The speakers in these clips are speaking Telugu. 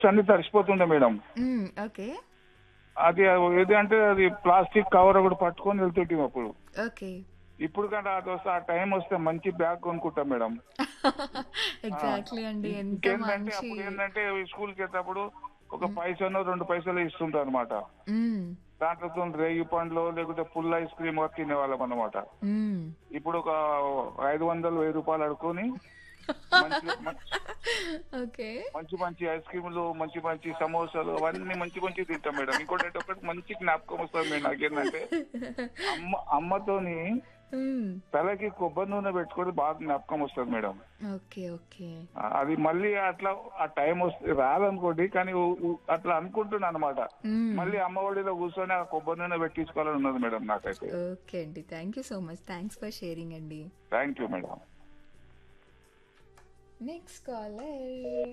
అన్ని తడిసిపోతుండే మేడం మ్మ్, ఓకే అది ఏది అంటే అది ప్లాస్టిక్ కవర్ ఒకటి పట్టుకొని వెళ్తుంటాం అప్పుడు ఓకే ఇప్పుడు కంటే అది వస్తే ఆ టైం వస్తే మంచి బ్యాగ్ కొనుక్కుంటాం మేడం ఎగ్జాక్ట్లీ అండి ఎంత ఇంకేంటంటే మంచి అప్పుడు ఏంటంటే స్కూల్కి వెళ్ళేటప్పుడు ఒక పైసనో రెండు పైసలు ఇస్తుంటారు అనమాట మ్మ్, దాంట్లో రేగి పండ్లు లేకుంటే పుల్ల ఐస్ క్రీమ్ తినేవాళ్ళం అనమాట మ్మ్. ఇప్పుడు ఒక ఐదు వందలు వెయ్యి రూపాయలు అడుకొని మంచి మంచి- ఓకే మంచి మంచి ఐస్ క్రీములు మంచి మంచి సమోసాలు అవన్నీ మంచి మంచి తింటాం మేడం ఇంకోటి ఏంటంటే ఒకటి మంచి జ్ఞాపకం వస్తుంది మేడం నాకేంటంటే అమ్మ అమ్మతోని మ్మ్, తలకి కొబ్బరి నూనె పెట్టుకొని బాగా జ్ఞాపకం వస్తుంది మేడం ఓకే ఓకే ఆ, అది మళ్ళీ అట్లా ఆ టైం వస్తే రాదనుకోండి కానీ ఉ- ఉ- అట్లా అనుకుంటున్నా అనమాట మ్మ్. మళ్ళీ అమ్మ ఒడిలో కూర్చొని ఆ కొబ్బరి నూనె పెట్టించుకోవాలని ఉన్నది మేడం నాకైతే ఓకే అండి thank you so much thanks for sharing అండి thank you madam next caller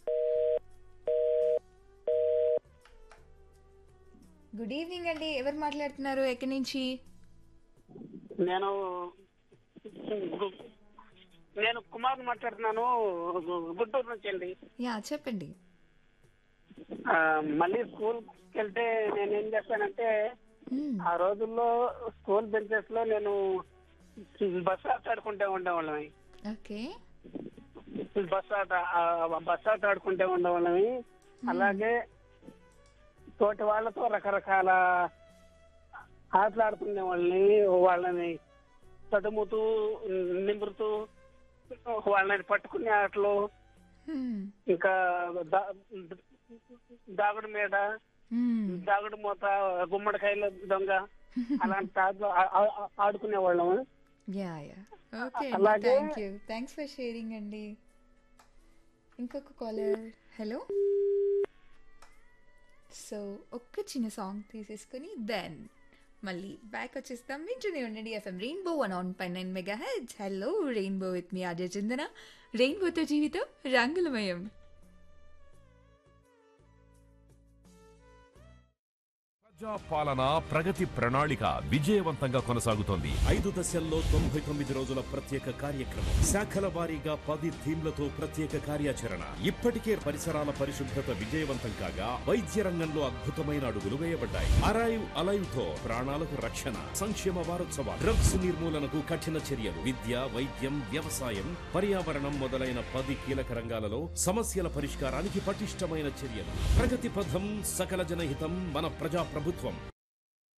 good evening అండి ఎవరు మాట్లాడుతున్నారు ఎక్కడి నుంచి నేను నేను కుమార్ మాట్లాడుతున్నాను గుంటూరు నుంచి అండి యా చెప్పండి ఆ, మళ్ళీ స్కూల్కి వెళ్తే నేను ఏం చేస్తానంటే మ్మ్, ఆ రోజుల్లో స్కూల్ బెంచెస్ లో నేను బస్ ఆట ఆడుకుంటే ఉండేవాళ్ళమి ఓకే బస్ ఆట ఆ, బస్ ఆట ఆడుకుంటే ఉండేవాళ్ళమి అలాగే తోటి వాళ్ళతో రకరకాల ఆటలు ఆడుకునే వాళ్ళని వాళ్ళని తడుముతూ నిమురుతూ వాళ్ళని పట్టుకునే ఆటలు మ్మ్, ఇంకా దా- దాగుడు మీద మ్మ్. దాగుడు మూత గుమ్మడికాయల దొంగ అలాంటి ఆటలు ఆ- ఆ- ఆడుకునే వాళ్ళము యా యా ఓకే అలాగే- thank you thanks for sharing అండి ఇంకొక కాలర్ హలో సో ఒక్క చిన్న సాంగ్ తీసేసుకొని దెన్ మళ్ళీ బ్యాక్ వచ్చేస్తాం వింటూనే ఉండండి ఎఫ్ఎం రెయిన్బో వన్ ఆన్ పై nine megahertz hello rainbow with me Ajay Chandana రెయిన్బోతో జీవితం రంగులమయం ప్రజా పాలన ప్రగతి ప్రణాళిక విజయవంతంగా కొనసాగుతోంది ఐదు దశల్లో తొంభై తొమ్మిది రోజుల ప్రత్యేక కార్యక్రమం శాఖల వారీగా పది థీమ్లతో ప్రత్యేక కార్యాచరణ ఇప్పటికే పరిసరాల పరిశుభ్రత విజయవంతం కాగా వైద్య రంగంలో అద్భుతమైన అడుగులు వేయబడ్డాయి అరైవ్ అలైవ్ తో ప్రాణాలకు రక్షణ సంక్షేమ వారోత్సవాలు డ్రగ్స్ నిర్మూలనకు కఠిన చర్యలు విద్య వైద్యం వ్యవసాయం పర్యావరణం మొదలైన పది కీలక రంగాలలో సమస్యల పరిష్కారానికి పటిష్టమైన చర్యలు ప్రగతి పథం సకల జనహితం మన ప్రజా ప్రభుత్వం